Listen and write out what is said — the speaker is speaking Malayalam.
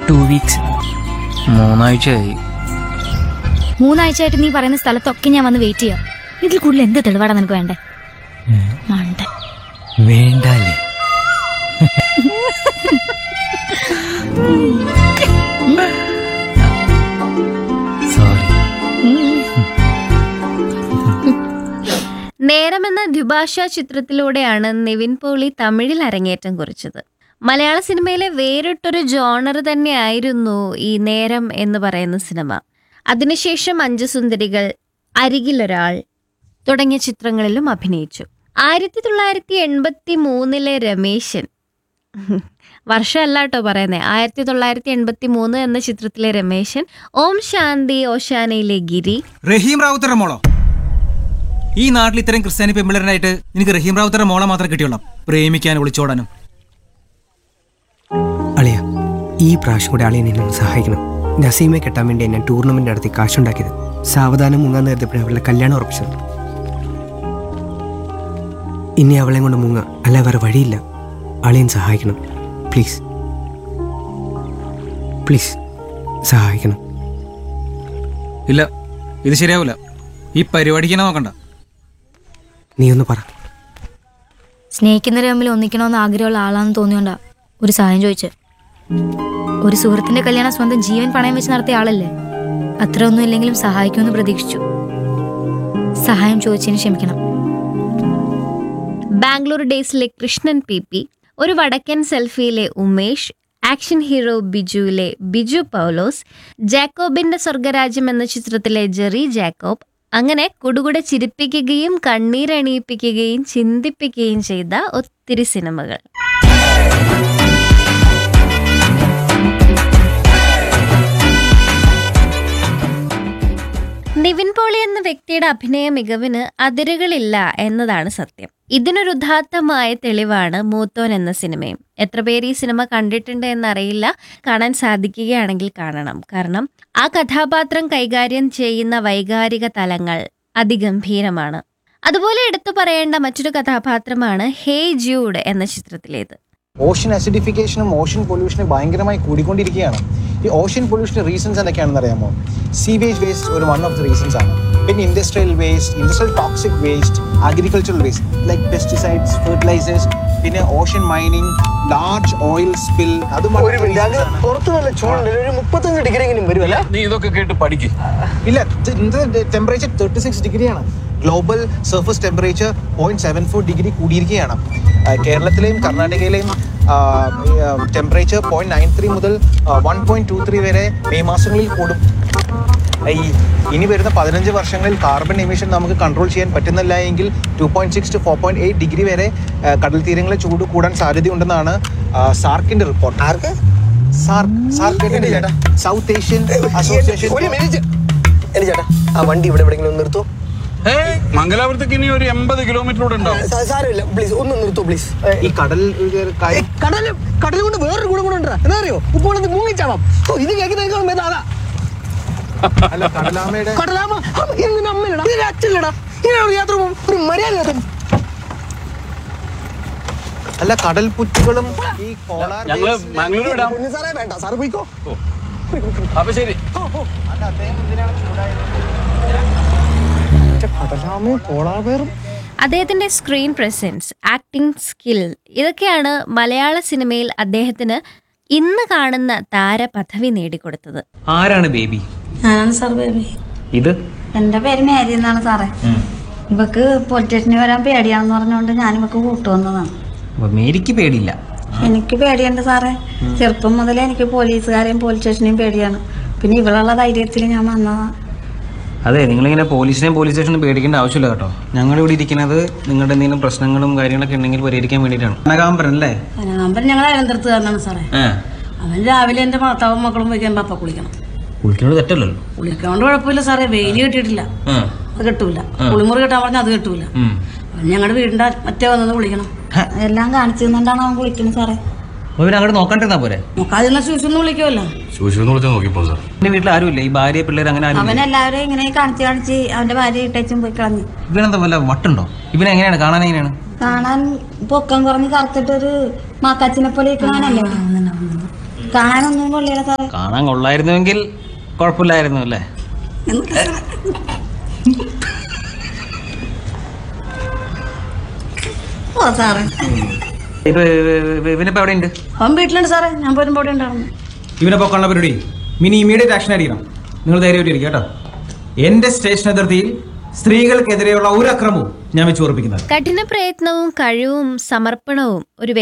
ടു വീക്സ് മൂന്നാഴ്ചയായി മൂന്നാഴ്ചയായിട്ട് നീ പറയുന്ന സ്ഥലത്തൊക്കെ ഞാൻ വന്ന് വെയിറ്റ് ചെയ്യാം ഇതിൽ കൂടുതൽ എന്ത് തെളിവാടാ നിനക്ക് വേണ്ടേ മണ്ട വേണ്ടല്ലേ സോറി നേരമെന്ന ദ്വിഭാഷാ ചിത്രത്തിലൂടെയാണ് നിവിൻ പോളി തമിഴിൽ അരങ്ങേറ്റം കുറിച്ചത് മലയാള സിനിമയിലെ വേറിട്ടൊരു ജോണർ തന്നെയായിരുന്നു ഈ നേരം എന്ന് പറയുന്ന സിനിമ അതിനുശേഷം അഞ്ചു സുന്ദരികൾ അരികിലൊരാൾ തുടങ്ങിയ ചിത്രങ്ങളിലും അഭിനയിച്ചു ആയിരത്തി തൊള്ളായിരത്തി എൺപത്തി മൂന്നിലെ രമേശൻ വർഷമല്ല കേട്ടോ പറയുന്നത് ആയിരത്തി തൊള്ളായിരത്തി എൺപത്തി മൂന്ന് എന്ന ചിത്രത്തിലെ രമേശൻ ഓം ശാന്തി ഓശാനയിലെ ഗിരി റഹീം റാവുത്തരുടെ മോളോ ഈ നാട്ടിൽ ഇത്രയും ക്രിസ്ത്യാനി പെമ്പിളറിനായിട്ട് നിനക്ക് റഹീം റാവുത്തരുടെ മോളെ മാത്രമേ കിട്ടിയുള്ളൂ പ്രേമിക്കാനും ഒളിച്ചോടാനും അളിയ ഈ പ്രാവശ്യം കൂടെ അളിയൻ എന്നെ ഒന്ന് സഹായിക്കണം നസീമെ കെട്ടാൻ വേണ്ടി ഞാൻ ടൂർണമെന്റ് നടത്തി കാശുണ്ടാക്കിയത് സാവധാനം മുങ്ങാൻ നേരത്തെ അവളുടെ കല്യാണം ഉറപ്പിച്ചത് ഇനി അവളെ കൊണ്ട് മുങ്ങ അല്ല വേറെ വഴിയില്ല അളിയൻ സഹായിക്കണം പ്ലീസ് പ്ലീസ് സഹായിക്കണം ഇല്ല ഇത് ശരിയാവില്ല ഈ പരിപാടിക്ക് തന്നെ നോക്കണ്ട നീ ഒന്ന് പറ സ്നേഹിക്കുന്നവരെ തമ്മിൽ ഒന്നിക്കണമെന്ന് ആഗ്രഹമുള്ള ആളാണെന്ന് തോന്നിയോണ്ടാ ഒരു സഹായം ചോദിച്ചത് ഒരു സുഹൃത്തിന്റെ കല്യാണം സ്വന്തം ജീവൻ പണയം വെച്ച് നടത്തിയ ആളല്ലേ അത്ര ഒന്നും ഇല്ലെങ്കിലും സഹായിക്കുമെന്ന് പ്രതീക്ഷിച്ചു സഹായം ചോദിച്ചതിന് ക്ഷമിക്കണം ബാംഗ്ലൂർ ഡേയ്സിലെ കൃഷ്ണൻ പി പി ഒരു വടക്കൻ സെൽഫിയിലെ ഉമേഷ് ആക്ഷൻ ഹീറോ ബിജുവിലെ ബിജു പൗലോസ് ജാക്കോബിന്റെ സ്വർഗരാജ്യം എന്ന ചിത്രത്തിലെ ജെറി ജാക്കോബ് അങ്ങനെ കുടുകുടെ ചിരിപ്പിക്കുകയും കണ്ണീരണിയിപ്പിക്കുകയും ചിന്തിപ്പിക്കുകയും ചെയ്ത ഒത്തിരി സിനിമകൾ നിവിൻ പോളി എന്ന വ്യക്തിയുടെ അഭിനയ മികവിന് അതിരുകളില്ല എന്നതാണ് സത്യം ഇതിനൊരു ഉദാത്തമായ തെളിവാണ് മൂത്തോൻ എന്ന സിനിമയും എത്ര പേര് ഈ സിനിമ കണ്ടിട്ടുണ്ട് എന്നറിയില്ല കാണാൻ സാധിക്കുകയാണെങ്കിൽ കാണണം കാരണം ആ കഥാപാത്രം കൈകാര്യം ചെയ്യുന്ന വൈകാരിക തലങ്ങൾ അതിഗംഭീരമാണ് അതുപോലെ എടുത്തു പറയേണ്ട മറ്റൊരു കഥാപാത്രമാണ് ഹേ ജൂഡ് എന്ന ചിത്രത്തിലേത് ഓഷൻ അസിഡിഫിക്കേഷനും ഓഷൻ പൊല്യൂഷനും ഭയങ്കരമായി കൂടിക്കൊണ്ടിരിക്കുകയാണ് ഈ ഓഷൻ പൊല്യൂഷൻ്റെ റീസൺസ് എന്തൊക്കെയാണെന്ന് അറിയാമോ സീവേജ് വേസ്റ്റ് ഒരു വൺ ഓഫ് ദി റീസൺസ് ആണ് പിന്നെ industrial waste industrial toxic waste agricultural waste like pesticides fertilizers പിന്നെ ocean mining large oil spill അതും പുറത്ത് നല്ല ചൂടുണ്ട് ഒരു മുപ്പത്തഞ്ച് ഡിഗ്രി എങ്കിലും വരുമല്ല നീ ഇതൊക്കെ കേട്ട് പഠിക്ക് ഇല്ല ടെമ്പറേച്ചർ തേർട്ടി സിക്സ് ഡിഗ്രിയാണ് global surface temperature point seven four degree കൂടിയിരിക്കുകയാണ് ആ, കേരളത്തിലെയും കർണാടകയിലെയും ടെമ്പറേച്ചർ പോയിന്റ് നയൻ ത്രീ മുതൽ വൺ പോയിന്റ് ടു ത്രീ വരെ മെയ് മാസങ്ങളിൽ കൂടും ഈ ഇനി വരുന്ന പതിനഞ്ച് വർഷങ്ങളിൽ കാർബൺ എമിഷൻ നമുക്ക് കൺട്രോൾ ചെയ്യാൻ പറ്റുന്നില്ല എങ്കിൽ two point six two four point eight degree വരെ ആ, കടൽ തീരങ്ങളിൽ ചൂട് കൂടാൻ സാധ്യതയുണ്ടെന്നാണ് ആ, സാർക്കിന്റെ റിപ്പോർട്ട് ആർക്ക് സാർക്ക് സാർക്ക് കേട്ടിട്ടില്ലേ? സൗത്ത് ഏഷ്യൻ അസോസിയേഷൻ ഒരു മിനിറ്റ് എന്റെ ചേട്ടാ ആ വണ്ടി ഇവിടെ എവിടെയെങ്കിലും ഒന്ന് നിർത്തോ ഏ മംഗലാപുരത്തേക്ക് ഇനി ഒരു എൺപത് കിലോമീറ്റർ കൂടെ ഉണ്ടാവും സാ- സാരമില്ല പ്ലീസ് ഒന്ന് നിർത്തോ പ്ലീസ് ഈ കടൽ ഒരു കാര്യം കടല് കടൽ കൊണ്ട് വേറൊരു ഗുണം കൂടെ ഉണ്ടാ എന്താ അറിയോ ഇപ്പോൾ ഇത് മുങ്ങിച്ചാവാം ഓ ഇത് കേൾക്കുന്ന അതാ അല്ല കടലാമയുടെ കടലാമ എങ്ങനെ അമ്മയിലടാ ഇതിന്റെ അച്ഛനടാ ഇങ്ങനെ ഒരു യാത്ര പോകും ഒരു മര്യാദ ഇല്ലാത്ത അല്ല കടൽ പുറ്റുകളും ഈ പോളാർ ഞങ്ങള് മാംഗ്ലൂർ വിടാം പൊന്നു സാറേ വേണ്ട സാറ് പോയിക്കോ അപ്പൊ ശരി കടലാമയും പോളാർ പേറും അദ്ദേഹത്തിന്റെ സ്ക്രീൻ പ്രസൻസ് ആക്ടിംഗ് സ്കിൽ ഇതൊക്കെയാണ് മലയാള സിനിമയിൽ അദ്ദേഹത്തിന് ഇന്ന് കാണുന്ന താരപദവി നേടിക്കൊടുത്തത് ആരാണ് ബേബി ഞാനാണ് സാർ ബേബി ഇത് എൻ്റെ പേര് മേരി എന്നാണ് സാറേ ഇവക്ക് പോലീസ് സ്റ്റേഷനിൽ വരാൻ പേടിയാണെന്ന് പറഞ്ഞുകൊണ്ട് ഞാൻ ഇവക്ക് കൂട്ടുവന്നതാണ് അപ്പൊ മേരിക്ക് പേടിയില്ല എനിക്ക് പേടിയുണ്ട് സാറേ ചെറുപ്പം മുതലേ എനിക്ക് പോലീസുകാരെയും പോലീസ് സ്റ്റേഷനെയും പേടിയാണ് പിന്നെ ഇവളുള്ള ധൈര്യത്തിൽ ഞാൻ വന്നതാണ് അതെ നിങ്ങളിങ്ങനെ പോലീസിനെയും പോലീസ് സ്റ്റേഷനും പേടിക്കേണ്ട ആവശ്യമില്ല കേട്ടോ ഞങ്ങളിവിടെ ഇരിക്കുന്നത് നിങ്ങളുടെ എന്തെങ്കിലും പ്രശ്നങ്ങളും കാര്യങ്ങളൊക്കെ ഉണ്ടെങ്കിൽ പരിഹരിക്കാൻ വേണ്ടിയിട്ടാണ് കനകാമ്പരൻ അല്ലേ കനകാമ്പൻ ഞങ്ങൾ അയലന്തരത്ത് കാരനാണ് സാറേ ഏ അവൻ രാവിലെ എൻ്റെ ഭർത്താവും മക്കളും വയ്ക്കുമ്പോൾ അപ്പം കുളിക്കണം കുളിക്കുന്നത് തെറ്റല്ലല്ലോ കുളിക്കാണ്ട് കുഴപ്പമില്ല സാറേ വെയില് കിട്ടിയിട്ടില്ല ആ അത് കിട്ടൂല കുളിമുറി കിട്ടാൻ പറഞ്ഞാൽ അത് കിട്ടൂല ഉം. അവൻ ഞങ്ങളുടെ വീടിൻ്റെ മറ്റേ വന്നത് കുളിക്കണം എല്ലാം കാണിച്ചു തന്നിട്ടാണ് അവൻ കുളിക്കുന്നത് സാറേ അപ്പൊ പിന്നെ അങ്ങോട്ട് നോക്കണ്ടിരുന്നാ പോരെ നോക്കാതിരുന്ന ശൂശൊന്നും വിളിക്കുമല്ലോ സൂക്ഷിച്ചു വിളിച്ചാൽ നോക്കിപ്പോ സാർ എന്റെ വീട്ടിൽ ആരുമില്ല ഈ ഭാര്യ പിള്ളേർ അങ്ങനെ ആരും അവൻ എല്ലാവരെയും ഇങ്ങനെ കാണിച്ച് കാണിച്ച് അവന്റെ ഭാര്യ ഇട്ടേച്ചും പോയി കളഞ്ഞു ഇവനെന്താ വല്ല വട്ടുണ്ടോ ഇവനെ എങ്ങനെയാണ് കാണാൻ എങ്ങനെയാണ് കാണാൻ പൊക്കം കുറഞ്ഞ് കറുത്തിട്ടൊരു മാക്കാച്ചിനെ പോലെ കാണല്ലേ കാണാനൊന്നും കൊള്ളില്ല സാറേ കാണാൻ കൊള്ളായിരുന്നുവെങ്കിൽ കുഴപ്പമില്ലായിരുന്നു അല്ലേ ഓ സാറേ ഇപ്പൊ ഇവനിപ്പോ എവിടെ ഉണ്ട് അവൻ വീട്ടിലുണ്ട് സാറേ ഞാൻ പോരുമ്പോൾ ഇവിടെ ഉണ്ടായിരുന്നു ഇവനെ പൊക്കാനുള്ള പരിപാടി മിനി ഇമീഡിയറ്റ് ആക്ഷൻ ആയിരിക്കണം നിങ്ങൾ ധൈര്യമായിട്ട് ഇരിക്കുക കേട്ടോ എന്റെ സ്റ്റേഷൻ അതിർത്തിയിൽ സ്ത്രീകൾക്കെതിരെയുള്ള ഒരു അക്രമവും ഞാൻ വെച്ച് ഉറപ്പിക്കുന്നത് കഠിന പ്രയത്നവും കഴിവും സമർപ്പണവും ഒരു